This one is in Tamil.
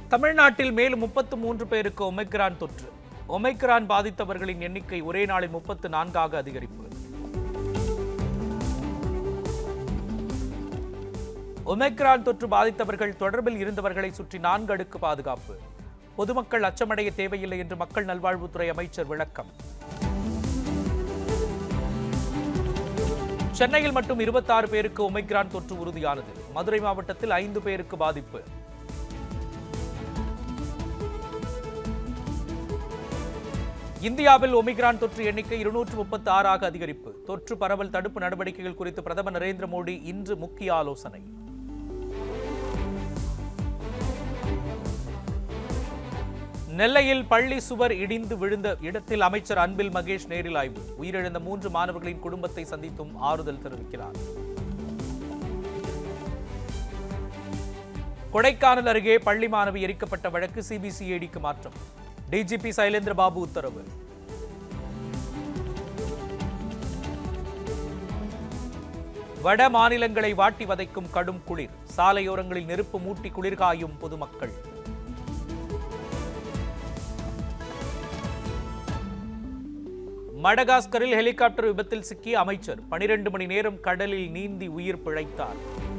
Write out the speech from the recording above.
தமிழ்நாட்டில் மேலும் முப்பத்து மூன்று பேருக்கு ஒமைக்ரான் தொற்று ஒமைக்ரான் பாதித்தவர்களின் எண்ணிக்கை ஒரே நாளில் முப்பத்து நான்காக அதிகரிப்பு ஒமைக்ரான் தொற்று பாதித்தவர்கள் தொடர்பில் இருந்தவர்களை சுற்றி நான்கு அடுக்கு பாதுகாப்பு பொதுமக்கள் அச்சமடைய தேவையில்லை என்று மக்கள் நல்வாழ்வுத்துறை அமைச்சர் விளக்கம் சென்னையில் மட்டும் இருபத்தாறு பேருக்கு ஒமைக்ரான் தொற்று உறுதியானது மதுரை மாவட்டத்தில் ஐந்து பேருக்கு பாதிப்பு இந்தியாவில் ஒமிக்ரான் தொற்று எண்ணிக்கை இருநூற்று முப்பத்தி ஆறாக அதிகரிப்பு தொற்று பரவல் தடுப்பு நடவடிக்கைகள் குறித்து பிரதமர் நரேந்திர மோடி இன்று முக்கிய ஆலோசனை நெல்லையில் பள்ளி சுவர் இடிந்து விழுந்த இடத்தில் அமைச்சர் அன்பில் மகேஷ் நேரில் ஆய்வு உயிரிழந்த மூன்று மாணவர்களின் குடும்பத்தை சந்தித்தும் ஆறுதல் தெரிவிக்கிறார் கொடைக்கானல் அருகே பள்ளி மாணவி எரிக்கப்பட்ட வழக்கு சிபிசிஐடிக்கு மாற்றம் டிஜிபி சைலேந்திர பாபு உத்தரவு வட மாநிலங்களை வாட்டி வதைக்கும் கடும் குளிர் சாலையோரங்களில் நெருப்பு மூட்டி குளிர்காயும் பொதுமக்கள் மடகாஸ்கரில் ஹெலிகாப்டர் விபத்தில் சிக்கிய அமைச்சர் பனிரெண்டு மணி நேரம் கடலில் நீந்தி உயிர் பிழைத்தார்